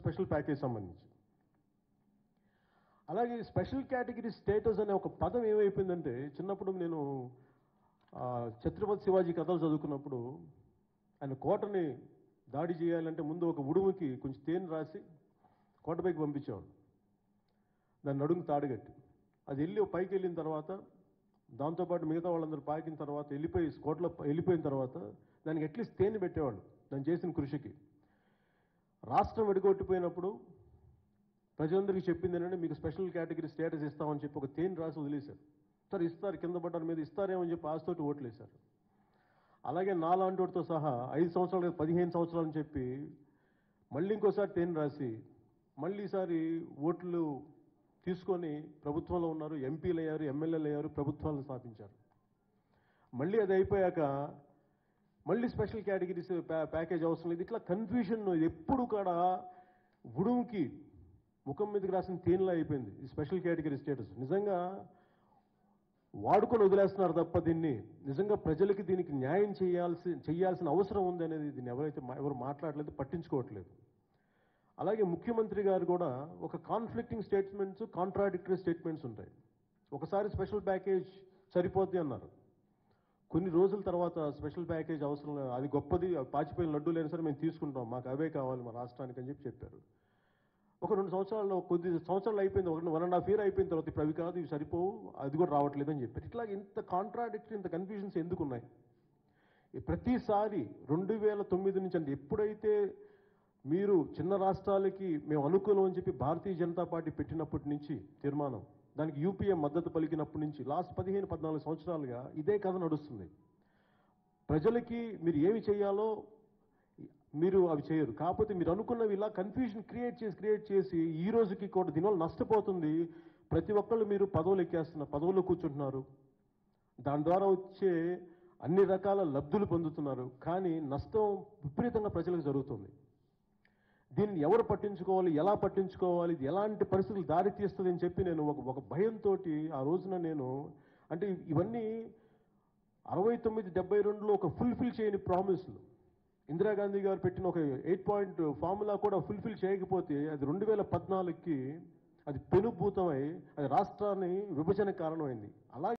special package సంబంధించి అలాగే special category status అనే ఒక పదం ఏమైపోయిందంటే చిన్నప్పుడు నేను ఆ, ఛత్రపతి శివాజీ కథలు చదువుకున్నప్పుడు ఆయన కోటని దాడి చేయాలంటే ముందు ఒక ఉడుముకి కొంచెం తేనె రాసి కోటపైకి పంపించేవాడు దాన్ని నడుము తాడుగట్టి అది వెళ్ళి ఓ పైకి వెళ్ళిన తర్వాత దాంతోపాటు మిగతా వాళ్ళందరూ పాకిన తర్వాత వెళ్ళిపోయి కోటలో వెళ్ళిపోయిన తర్వాత దానికి అట్లీస్ట్ తేనె పెట్టేవాళ్ళు దాన్ని చేసిన కృషికి రాష్ట్రం విడగొట్టిపోయినప్పుడు ప్రజలందరికీ చెప్పింది ఏంటంటే మీకు స్పెషల్ కేటగిరీ స్టేటస్ ఇస్తామని చెప్పి ఒక తేనె రాసి వదిలేశారు సరే ఇస్తారు కింద పడ్డారు మీద ఇస్తారేమని చెప్పి ఆశతోటి ఓట్లు వేశారు అలాగే నాలాంటితో సహా ఐదు సంవత్సరాలు కాదు, పదిహేను సంవత్సరాలు అని చెప్పి మళ్ళీ ఇంకోసారి తేనె రాసి మళ్ళీ ఈసారి ఓట్లు తీసుకొని ప్రభుత్వంలో ఉన్నారు ఎంపీలు అయ్యారు ఎమ్మెల్యేలు అయ్యారు ప్రభుత్వాలను స్థాపించారు మళ్ళీ అది అయిపోయాక మళ్ళీ స్పెషల్ కేటగిరీస్ ప్యా- ప్యాకేజ్ అవసరం లేదు ఇట్లా కన్ఫ్యూజన్ ఎప్పుడు కూడా ఉడుముకి ముఖం మీదకి రాసిన తేనెలా అయిపోయింది ఈ స్పెషల్ కేటగిరీ స్టేటస్ నిజంగా వాడుకొని వదిలేస్తున్నారు తప్ప దీన్ని నిజంగా ప్రజలకి దీనికి న్యాయం చేయాల్సి చేయాల్సిన అవసరం ఉంది అనేది దీన్ని ఎవరైతే మా- ఎవరు మాట్లాడలేదు పట్టించుకోవట్లేదు అలాగే ముఖ్యమంత్రి గారు కూడా ఒక కాన్ఫ్లిక్టింగ్ స్టేట్మెంట్స్ కాంట్రాడిక్టరీ స్టేట్మెంట్స్ ఉంటాయి ఒకసారి స్పెషల్ ప్యాకేజ్ సరిపోద్ది అన్నారు కొన్ని రోజుల తర్వాత స్పెషల్ ప్యాకేజ్ అవసరం లేదు అది గొప్పది పాచిపోయిన లడ్డు లేని సరే మేము తీసుకుంటాం మాకు అవే కావాలి మా రాష్ట్రానికి అని చెప్పి చెప్పారు ఒక రెండు సంవత్సరాల్లో కొద్ది సంవత్సరాలు అయిపోయింది ఒక వన్ అండ్ హాఫ్ ఇయర్ అయిపోయిన తర్వాత ఇప్పుడు అవి కాదు ఇవి సరిపోవు అది కూడా రావట్లేదు అని చెప్పారు ఇట్లా ఇంత కాంట్రాడిక్టరీ ఇంత కన్ఫ్యూజన్స్ ఎందుకు ఉన్నాయి ఈ ప్రతిసారి రెండు వేల తొమ్మిది నుంచి అంటే ఎప్పుడైతే మీరు చిన్న రాష్ట్రాలకి మేము అనుకూలం అని చెప్పి భారతీయ జనతా పార్టీ పెట్టినప్పటి నుంచి తీర్మానం దానికి యూపీఏ మద్దతు పలికినప్పటి నుంచి లాస్ట్ పదిహేను పద్నాలుగు సంవత్సరాలుగా ఇదే కథ నడుస్తుంది ప్రజలకి మీరు ఏమి చేయాలో మీరు అవి చేయరు కాకపోతే మీరు అనుకున్నవి ఇలా కన్ఫ్యూజన్ క్రియేట్ చేసి క్రియేట్ చేసి ఈ రోజుకి కూడా దీనివల్ల నష్టపోతుంది ప్రతి ఒక్కళ్ళు మీరు పదవులు ఎక్కేస్తున్నారు పదవుల్లో కూర్చుంటున్నారు దాని ద్వారా వచ్చే అన్ని రకాల లబ్ధులు పొందుతున్నారు కానీ నష్టం విపరీతంగా ప్రజలకు జరుగుతుంది దీన్ని ఎవరు పట్టించుకోవాలి ఎలా పట్టించుకోవాలి ఇది ఎలాంటి పరిస్థితులు దారి తీస్తుంది అని చెప్పి నేను ఒక ఒక భయంతో ఆ రోజున నేను అంటే ఇవన్నీ అరవై తొమ్మిది డెబ్బై రెండులో ఒక ఫుల్ఫిల్ చేయని ప్రామిస్లు ఇందిరాగాంధీ గారు పెట్టిన ఒక ఎయిట్ పాయింట్ ఫార్ములా కూడా ఫుల్ఫిల్ చేయకపోతే అది రెండు వేల పద్నాలుగుకి అది పెనుభూతమై అది రాష్ట్రాన్ని విభజన కారణమైంది అలాగే